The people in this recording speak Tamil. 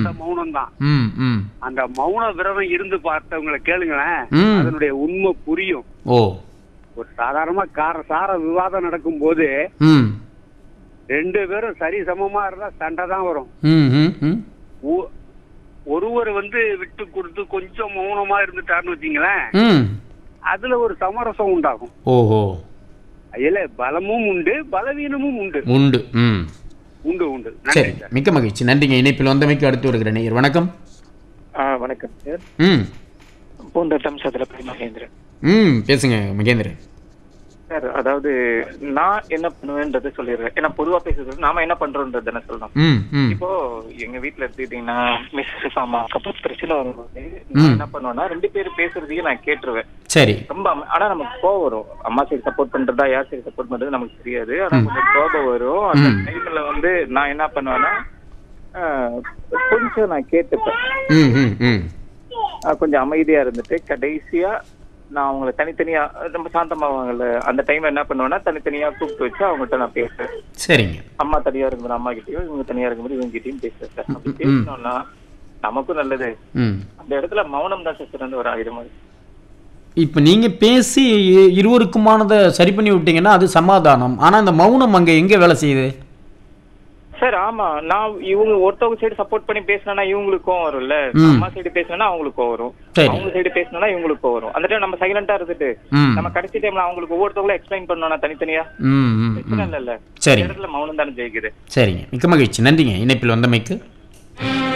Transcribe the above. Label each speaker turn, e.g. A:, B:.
A: அந்த மௌனம் தான்
B: ம் ம்
A: அந்த மௌன விரதம் இருந்து பார்த்தவங்களை கேளுங்களேன்
B: ம்.
A: அதனுடைய உண்மை புரியும்
B: ஓ
A: ஒரு சாதாரணமா கார சார விவாதம் நடக்கும் போது
B: ம்
A: ரெண்டு பேரும் சரி சமமா இருந்தா சண்டை தான் வரும்
B: ம் ம் ம்
A: ஒ- ஒருவர் வந்து விட்டு கொடுத்து கொஞ்சம் மௌனமா இருந்துட்டாருன்னு வச்சுங்களேன்
B: ம்
A: அதுல ஒரு சமரசம் உண்டாகும்
B: ஓஹோ
A: அதுல பலமும் உண்டு பலவீனமும் உண்டு
B: உண்டு ம்
A: உண்டு உண்டு
B: சரி
A: நன்றி சார்
B: மிக்க மகிழ்ச்சி நன்றிங்க இணைப்பில் வந்தமைக்கு அடுத்து வருகிற நேயர் வணக்கம்
C: ஆ வணக்கம் சார்
B: ம்
C: பூந்தோட்டம் சதுரப்பை மகேந்திரன்
B: ம் பேசுங்க மகேந்திரன்
C: சார் அதாவது நான் என்ன பண்ணுவேன்றதை சொல்லிடுறேன் ஏன்னா பொதுவா பேசுறது நாம என்ன பண்றோம்ன்றது என்ன சொல்லலாம்
B: ம் ம்
C: இப்போ எங்க வீட்ல எடுத்துக்கிட்டீங்கன்னா மிஸ்ஸஸ் அம்மா அப்போ பிரச்சனை வரும்போது நான் என்ன பண்ணுவேன்னா ரெண்டு பேரும் பேசுறதையும் நான் கேட்டுருவேன்
B: சரி
C: ரொம்ப அம- ஆனா நமக்கு கோவம் வரும் அம்மா சைடு சப்போர்ட் பண்றதா யார் சைடு சப்போர்ட் பண்றது நமக்கு தெரியாது ஆனா கொஞ்சம் கோபம் வரும் அந்த டைம்ல வந்து நான் என்ன பண்ணுவேன்னா ஆ, கொஞ்சம் நான் கேட்டுப்பேன்
B: ம் ம் ம்
C: ஆ, கொஞ்சம் அமைதியா இருந்துட்டு கடைசியா நான் அவங்கள தனித்தனியா ரொம்ப சாந்தமாவாங்கல்ல அந்த டைம்ல என்ன பண்ணுவேன்னா தனித்தனியா கூப்பிட்டு வச்சு அவங்ககிட்ட நான் பேசுறேன்
B: சரிங்க
C: அம்மா தனியா இருக்கும்போது அம்மா கிட்டயும் இவங்க தனியா இருக்கும்போது இவங்க கிட்டயும் பேசுறேன் சார் அப்படி பேசணும்னா நமக்கும் நல்லது
B: ம்
C: அந்த இடத்துல மௌனம் தான் சார் சிறந்த ஒரு ஆயுதமா இருக்கு
B: இப்போ நீங்கள் பேசி இ- இருவருக்குமானதை சரி பண்ணி விட்டீங்கன்னா அது சமாதானம் ஆனால் இந்த மௌனம் அங்கே எங்கே வேலை செய்யுது
C: சார் ஆமா நான் இவங்க ஒருத்தவங்க சைடு சப்போர்ட் பண்ணி பேசினா இவங்களுக்கும் வரும்ல
B: ம்.
C: அம்மா சைடு பேசினா அவங்களுக்கும் வரும்
B: சரி.
C: அவங்க சைடு பேசினா இவங்களுக்கும் வரும் அந்த டைம் நம்ம சைலண்டா இருந்துட்டு
B: ம்
C: நம்ம கடைசி டைம்ல அவங்களுக்கு ஒவ்வொருத்தவங்களும் எக்ஸ்பிளைன் பண்ணோம்னா தனித்தனியா
B: ம் ம்
C: பிரச்சனை
B: ம்
C: இல்லைல்ல
B: சரி
C: இந்த இடத்துல மௌனம் தானே ஜெயிக்குது
B: சரிங்க மிக்க மகிழ்ச்சி நன்றிங்க இணைப்பில் வந்தமைக்கு